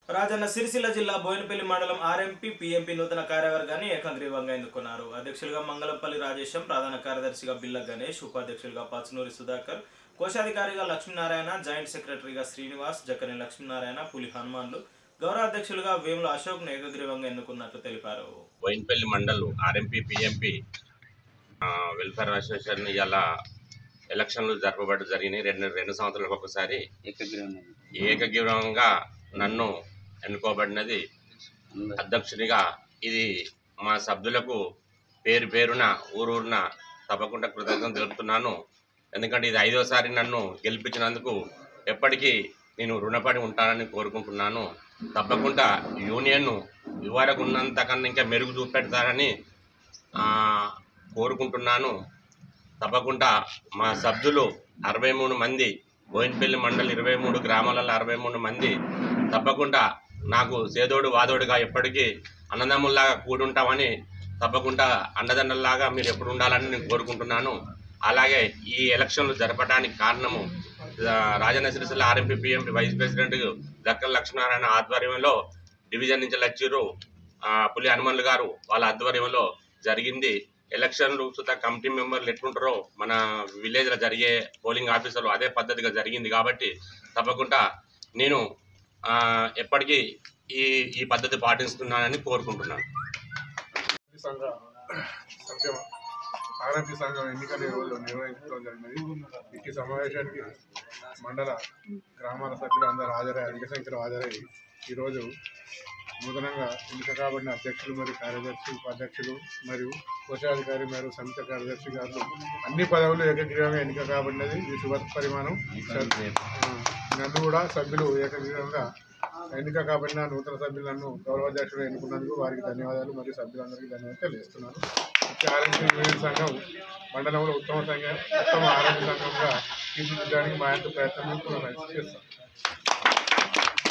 రాజన్న సిరిసిల్ల జిల్లా బోయినపల్లి మండలం RMP PMP నూతన కార్యవర్గాన్ని ఏకగ్రీవంగా ఎన్నుకున్నారు అధ్యక్షులుగా మంగళంపల్లి రాజేశం ప్రధాన కార్యదర్శిగా బిల్ల గణేష్ ఉపాధ్యక్షులుగా పచ్చనూరి సుధాకర్ కోశాధికారిగా లక్ష్మీనారాయణ జాయింట్ సెక్రటరీగా శ్రీనివాస్ జక్కని లక్ష్మీనారాయణ పులి హనుమాన్లు గౌరవ అధ్యక్షులుగా వేముల అశోక్ను ఏకగ్రీవంగా ఎన్నుకున్నట్లు తెలిపారు Boinpalli mandal RMP PMP welfare association ఇలా ఎలక్షన్లు జరపబడి జరిగినాయి రెండు రెండు సంవత్సరాలకు ఒకసారి ఏకగ్రీవంగా నన్ను ఎన్నుకోబడినది అధ్యక్షునిగా ఇది మా సభ్యులకు పేరు పేరున ఊరూరున తప్పకుండా కృతజ్ఞత తెలుపుతున్నాను ఎందుకంటే ఇది ఐదోసారి నన్ను గెలిపించినందుకు ఎప్పటికీ నేను రుణపడి ఉంటానని కోరుకుంటున్నాను తప్పకుండా యూనియన్ను ఇదివరకు ఉన్నంతకన్నా ఇంకా మెరుగు చూపెడతారని ఆ, కోరుకుంటున్నాను తప్పకుండా మా సభ్యులు అరవై మూడు మంది బోయినపల్లి మండలి ఇరవై మూడు గ్రామాలలో అరవై మూడు మంది తప్పకుండా నాకు సేదోడు వాదోడుగా ఎప్పటికీ అన్నదమ్ముల్లాగా కూడుంటామని తప్పకుండా అండదండల్లాగా మీరు ఎప్పుడు ఉండాలని నేను కోరుకుంటున్నాను అలాగే ఈ ఎలక్షన్లు జరపడానికి కారణము ఆ, Rajanna Sircilla RMP PMP vice president Dakkala Lakshminarayana ఆధ్వర్యంలో డివిజన్ నుంచి లచ్చిరు ఆ, పులి హనుమన్లు గారు వాళ్ళ ఆధ్వర్యంలో జరిగింది ఎలక్షన్లు సుతా కమిటీ మెంబర్లు ఎట్లుంటారో మన విలేజ్లో జరిగే పోలింగ్ ఆఫీసర్లు అదే పద్ధతిగా జరిగింది కాబట్టి తప్పకుండా నేను ఆ, ఎప్పటికీ ఈ ఈ పద్ధతి పాటిస్తున్నానని కోరుకుంటున్నాను ఆర్ఎంపీ సంఘ సభ్యం ఆర్ఎంపీ సంఘం ఎన్నికల రోజు నిర్వహించడం జరిగినది ఇట్టి సమావేశానికి మండల గ్రామాల సభ్యులు అందరూ హాజరై అధిక సంఖ్యలో హాజరై ఈరోజు నూతనంగా ఎన్నిక కాబడిన అధ్యక్షులు మరియు కార్యదర్శి ఉపాధ్యక్షులు మరియు కోశాధికారి మరియు సంయుక్త కార్యదర్శి గారు అన్ని పదవులు ఏకగ్రీవంగా ఎన్నిక కాబడినది ఈ శుభ పరిమాణం ఆ, నన్ను కూడా సభ్యులు ఏకగ్రీవంగా ఎన్నిక కాబడిన నూతన సభ్యులను గౌరవాధ్యక్షులు ఎన్నుకున్నందుకు వారికి ధన్యవాదాలు మరియు సభ్యులందరికీ ధన్యవాదాలు తెలియజేస్తున్నాను ముఖ్య ఆరోగ్య యూనియన్ సంఘం మండలంలో ఉత్తమ సంఘం ఉత్తమ ఆరోగ్య సంఘంగా తీర్చిదిద్దడానికి మా యొక్క ప్రయత్నం చేస్తాం